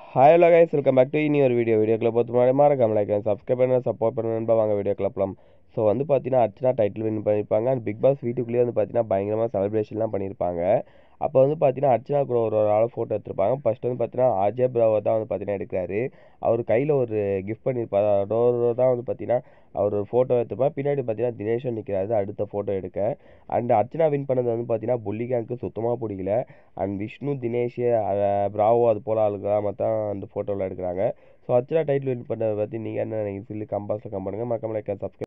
hi hello guys welcome back to இனி ஒரு video வீடியோக்குள்ள பார்த்து முன்னாடி மறக்காம லைக் சப்ஸ்கிரைப் பண்ண சப்போர்ட் பண்ணணும்பா வாங்க வீடியோ கிளப்பலாம் ஸோ வந்து பார்த்தீங்கன்னா அர்ச்சனா டைட்டில் வின் பண்ணியிருப்பாங்க அண்ட் பிக் பாஸ் வீட்டுக்குள்ளேயே வந்து பார்த்தீங்கன்னா பயங்கரமாக செலிப்ரேஷன்லாம் பண்ணியிருப்பாங்க அப்போ வந்து பார்த்தீங்கன்னா அர்ச்சனா கூட ஒரு ஒரு ஆள் ஃபோட்டோ எடுத்திருப்பாங்க ஃபர்ஸ்ட் வந்து பார்த்தீங்கன்னா அஜய் பிராவோ தான் வந்து பார்த்தீங்கன்னா எடுக்கிறாரு அவர் கையில் ஒரு கிஃப்ட் பண்ணியிருப்பாரு அதோட தான் வந்து பார்த்தீங்கன்னா அவர் ஒரு ஃபோட்டோ எடுத்திருப்பார் பின்னாடி பார்த்தீங்கன்னா தினேஷும் நிற்கிறாரு அடுத்த ஃபோட்டோ எடுக்க அண்ட் அர்ச்சனா வின் பண்ணது வந்து பார்த்தீங்கன்னா புள்ளி கேங்க்கு சுத்தமாக பிடிக்கல அண்ட் விஷ்ணு தினேஷ் பிராவோ அது போல் ஆளுங்களாம் மொத்தம் அந்த ஃபோட்டோவில் எடுக்கிறாங்க ஸோ அர்ச்சனா டைட்டில் வின் பண்ணதை பற்றி நீங்கள் என்ன நினைக்கிறீங்க சொல்லி கம்பாஸில் கம் பண்ணுங்கள் மறக்காம லைக் சப்ஸ்கிரைப்